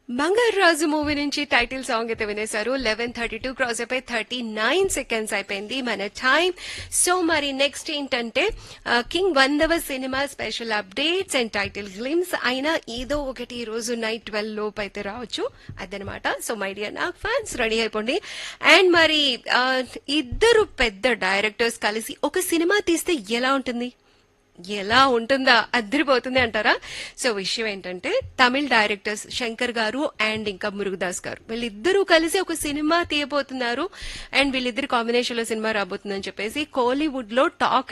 బంగారు రాజు మూవీ నుంచి title song అయితే వినేశారు లెవెన్ థర్టీ టూ క్రాస్ అయిపోయి థర్టీ నైన్ సెకండ్స్ అయిపోయింది మన టైం సో మరి నెక్స్ట్ ఏంటంటే ఆ, కింగ్ వందవ సినిమా special updates and title glimpse అయినా ఏదో ఒకటి ఈ రోజు నైట్ ట్వెల్వ్ లోపు అయితే రావచ్చు అదనమాట సో మై డియర్ నాకు ఫ్యాన్స్ రెడీ అయిపోండి అండ్ మరి ఆ, ఇద్దరు పెద్ద డైరెక్టర్స్ కలిసి ఒక సినిమా తీస్తే ఎలా ఉంటుంది ఎలా ఉంటుందా అద్దరిపోతుంది అంటారా సో విషయం ఏంటంటే తమిళ్ డైరెక్టర్స్ శంకర్ గారు అండ్ ఇంకా మురుగదాస్ గారు వీళ్ళిద్దరూ కలిసి ఒక సినిమా తీయబోతున్నారు అండ్ వీళ్ళిద్దరు కాంబినేషన్ లో సినిమా రాబోతుందని చెప్పేసి కోలీవుడ్ లో టాక్